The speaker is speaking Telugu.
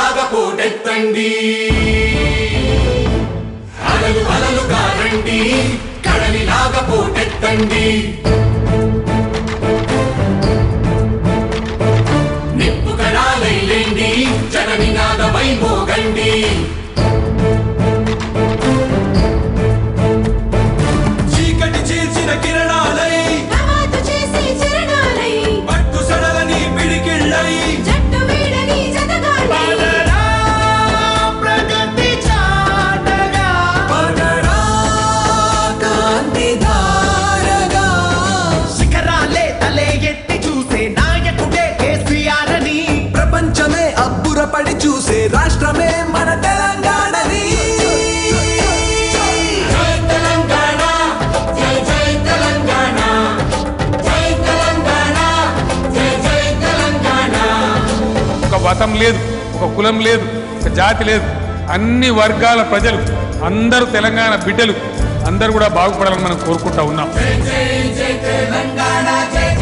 కడలిలాగా పోటెత్తండి అలలు అలలుగా రండి కడలిలాగా పోటెత్తండి నిప్పు కణాలైలేండి జన నినాదమై మోగండి చీకటి చీల్చిన కిరణాలై నమాజు చేసి చరణాలై పట్టు సడలని పిడికిళ్ళై జట్టు వీడని జతగాళ్ళై ప్రగతి చాటగా పడరా కాంతి ధారగా శిఖరాలే తలే ఎత్తి చూసే నాయకుడే కేసీఆర్ అని ప్రపంచమే అబ్బురపడి చూసే రాష్ట్రమే మన తెలంగాణని జై తెలంగాణ జై జై తెలంగాణ జై తెలంగాణ జై జై తెలంగాణ ఒక మతం లేదు ఒక కులం లేదు ఒక జాతి లేదు అన్ని వర్గాల ప్రజలు అందరూ తెలంగాణ బిడ్డలు అందరూ కూడా బాగుపడాలని మనం కోరుకుంటా ఉన్నాం జై జై జై తెలంగాణ జై